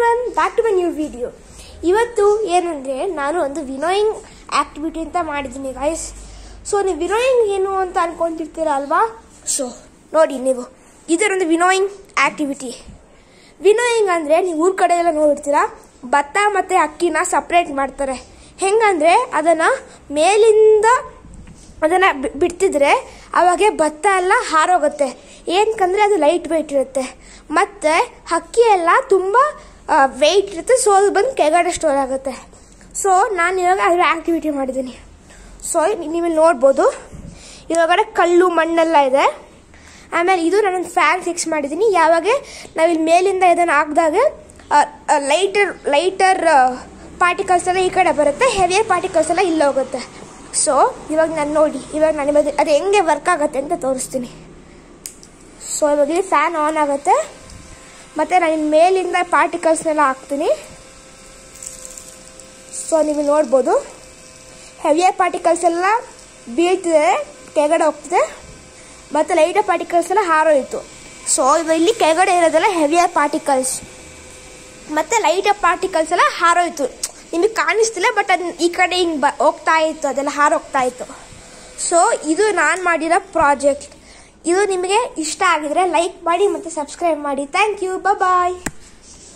everyone back to my new video ಇವತ್ತು ಏನಂದರೆ ನಾನು ಒಂದು ವಿನೋಯಿಂಗ್ ಆ್ಯಕ್ಟಿವಿಟಿ ಅಂತ ಮಾಡಿದ್ದೀನಿ ಗೈಸ್ ಸೊ ನೀವು ವಿನೋಯಿಂಗ್ ಏನು ಅಂತ ಅನ್ಕೊಂತಿರ್ತೀರ ಅಲ್ವಾ ಸೊ ನೋಡಿ ನೀವು ಇದರೊಂದು ವಿನೋಯಿಂಗ್ ಆ್ಯಕ್ಟಿವಿಟಿ ವಿನೋಯಿಂಗ್ ಅಂದರೆ ನೀವು ಊರ ಕಡೆ ಎಲ್ಲ ನೋಡಿರ್ತೀರ ಭತ್ತ ಮತ್ತು ಅಕ್ಕಿನ ಸಪ್ರೇಟ್ ಮಾಡ್ತಾರೆ ಹೆಂಗಂದರೆ ಅದನ್ನು ಮೇಲಿಂದ ಅದನ್ನು ಬಿಡ್ತಿದ್ರೆ ಅವಾಗೆ ಭತ್ತ ಎಲ್ಲ ಹಾರೋಗುತ್ತೆ ಏನಕ್ಕಂದರೆ ಅದು ಲೈಟ್ ವೆಯ್ಟ್ ಇರುತ್ತೆ ಮತ್ತು ಅಕ್ಕಿ ಎಲ್ಲ ತುಂಬ ವೆಯ್ಟ್ ಇರುತ್ತೆ ಸೊ ಅದು ಬಂದು ಕೆಳಗಡೆ ಸ್ಟೋರ್ ಆಗುತ್ತೆ ಸೊ ನಾನು ಇವಾಗ ಅದರ ಆ್ಯಕ್ಟಿವಿಟಿ ಮಾಡಿದ್ದೀನಿ ಸೊ ನೀವು ನೋಡ್ಬೋದು ಇವಾಗಡೆ ಕಲ್ಲು ಮಣ್ಣೆಲ್ಲ ಇದೆ ಆಮೇಲೆ ಇದು ನಾನೊಂದು ಫ್ಯಾನ್ ಫಿಕ್ಸ್ ಮಾಡಿದ್ದೀನಿ ಯಾವಾಗ ನಾವಿಲ್ಲಿ ಮೇಲಿಂದ ಇದನ್ನು ಹಾಕಿದಾಗ ಲೈಟರ್ ಲೈಟರ್ ಪಾರ್ಟಿಕಲ್ಸ್ ಎಲ್ಲ ಈ ಕಡೆ ಬರುತ್ತೆ ಹೆವಿಯರ್ ಪಾರ್ಟಿಕಲ್ಸ್ ಎಲ್ಲ ಇಲ್ಲಿ ಹೋಗುತ್ತೆ ಸೊ ಇವಾಗ ನಾನು ನೋಡಿ ಇವಾಗ ನಾನು ಇವಾಗ ಅದು ಹೆಂಗೆ ವರ್ಕ್ ಆಗುತ್ತೆ ಅಂತ ತೋರಿಸ್ತೀನಿ ಸೊ ಇವಾಗ ಇಲ್ಲಿ ಫ್ಯಾನ್ ಆನ್ ಆಗುತ್ತೆ ಮತ್ತು ನಾನು ಇನ್ನು ಮೇಲಿಂದ ಪಾರ್ಟಿಕಲ್ಸ್ನೆಲ್ಲ ಹಾಕ್ತೀನಿ ಸೊ ನೀವು ನೋಡ್ಬೋದು ಹೆವಿಯರ್ ಪಾರ್ಟಿಕಲ್ಸ್ ಎಲ್ಲ ಬೀಳ್ತಿದೆ ಕೆಳಗಡೆ ಹೋಗ್ತಿದೆ ಮತ್ತು ಲೈಟರ್ ಪಾರ್ಟಿಕಲ್ಸ್ ಎಲ್ಲ ಹಾರೋಯಿತು ಸೊ ಇಲ್ಲಿ ಕೆಳಗಡೆ ಇರೋದೆಲ್ಲ ಹೆವಿಯರ್ ಪಾರ್ಟಿಕಲ್ಸ್ ಮತ್ತು ಲೈಟರ್ ಪಾರ್ಟಿಕಲ್ಸ್ ಎಲ್ಲ ಹಾರೋಯ್ತು ನಿಮಗೆ ಕಾಣಿಸ್ತಿಲ್ಲ ಬಟ್ ಅದು ಈ ಕಡೆ ಹಿಂಗೆ ಬ ಹೋಗ್ತಾ ಇತ್ತು ಅದೆಲ್ಲ ಹಾರೋಗ್ತಾ ಇತ್ತು ಸೊ ಇದು ನಾನು ಮಾಡಿರೋ ಪ್ರಾಜೆಕ್ಟ್ ಇದು ನಿಮಗೆ ಇಷ್ಟ ಆಗಿದ್ರೆ ಲೈಕ್ ಮಾಡಿ ಮತ್ತು ಸಬ್ಸ್ಕ್ರೈಬ್ ಮಾಡಿ ಥ್ಯಾಂಕ್ ಯು ಬಾಯ್